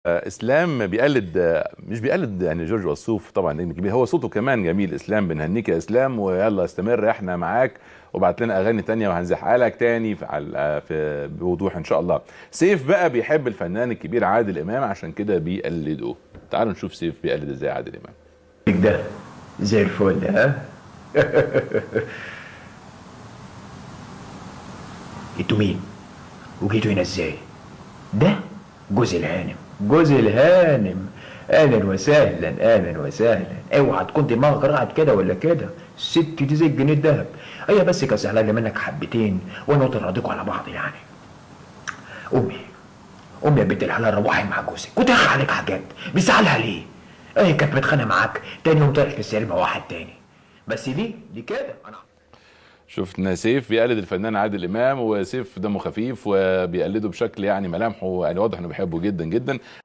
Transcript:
اسلام بيقلد مش بيقلد يعني جورج وسوف طبعا نجم كبير هو صوته كمان جميل اسلام بنهنيك يا اسلام ويلا استمر احنا معاك وبعت لنا اغاني تانية وهنزحها لك تاني في, على في بوضوح ان شاء الله سيف بقى بيحب الفنان الكبير عادل امام عشان كده بيقلده تعالوا نشوف سيف بيقلد ازاي عادل امام ده زي الفل ها انتوا مين وجيتوا هنا ازاي ده جوز الهانم جوز الهانم اهلا وسهلا اهلا وسهلا اوعى تكون دماغك راحت كده ولا كده الست دي زي الجنيه الدهب هي بس كان زعلانه منك حبتين وانا قلت نراضيكوا على بعض يعني امي امي يا بنت الحلال روحي مع جوزك وتخ عليك حاجات بيزعلها ليه؟ هي كانت متخانقه معاك تاني يوم طلعت في السينما واحد تاني بس دي دي كده انا شفنا سيف بيقلد الفنان عادل امام وسيف دمه خفيف وبيقلده بشكل يعني ملامحه يعني واضح انه بيحبه جدا جدا